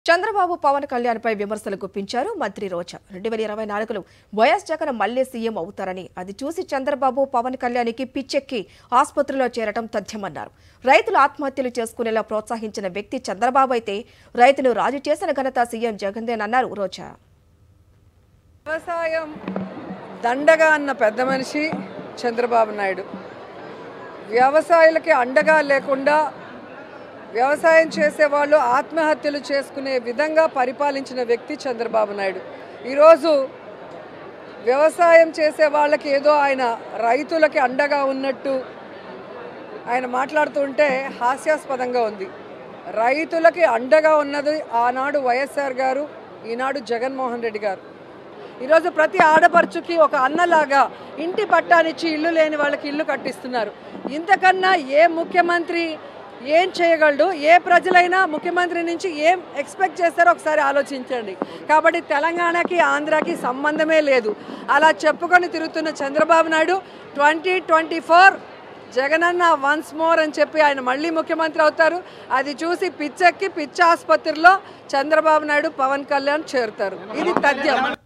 చంద్రబాబు పవన్ కళ్యాణ్ పై విమర్శలు గుప్పించారు మంత్రి రోజా రెండు వేల ఇరవై నాలుగులో వైఎస్ జగన్ మళ్లీ సీఎం అవుతారని అది చూసి చంద్రబాబు పవన్ కళ్యాణ్కి పిచ్చెక్కి ఆసుపత్రిలో చేరటం తథ్యమన్నారు రైతులు ఆత్మహత్యలు చేసుకునేలా ప్రోత్సహించిన వ్యక్తి చంద్రబాబు అయితే రైతులు రాజు చేసిన ఘనత సీఎం జగన్దేనన్నారు రోజా వ్యవసాయం దండగా అన్న పెద్ద మనిషి చంద్రబాబు నాయుడు వ్యవసాయులకి అండగా లేకుండా వ్యవసాయం చేసేవాళ్ళు ఆత్మహత్యలు చేసుకునే విధంగా పరిపాలించిన వ్యక్తి చంద్రబాబు నాయుడు ఈరోజు వ్యవసాయం చేసే వాళ్ళకి ఏదో ఆయన రైతులకి అండగా ఉన్నట్టు ఆయన మాట్లాడుతుంటే హాస్యాస్పదంగా ఉంది రైతులకి అండగా ఉన్నది ఆనాడు వైఎస్ఆర్ గారు ఈనాడు జగన్మోహన్ రెడ్డి గారు ఈరోజు ప్రతి ఆడపడుచుకి ఒక అన్నలాగా ఇంటి పట్టానిచ్చి ఇల్లు లేని వాళ్ళకి ఇల్లు కట్టిస్తున్నారు ఇంతకన్నా ఏ ముఖ్యమంత్రి ఏం చేయగలడు ఏ ప్రజలైనా ముఖ్యమంత్రి నుంచి ఏం ఎక్స్పెక్ట్ చేస్తారో ఒకసారి ఆలోచించండి కాబట్టి తెలంగాణకి ఆంధ్రాకి సంబంధమే లేదు అలా చెప్పుకొని తిరుగుతున్న Chandrababu Naidu twenty twenty four జగనన్న వన్స్ మోర్ అని చెప్పి ఆయన మళ్ళీ ముఖ్యమంత్రి అవుతారు అది చూసి పిచ్చెక్కి పిచ్చి ఆసుపత్రిలో చంద్రబాబు నాయుడు పవన్ కళ్యాణ్ చేరుతారు ఇది తథ్యం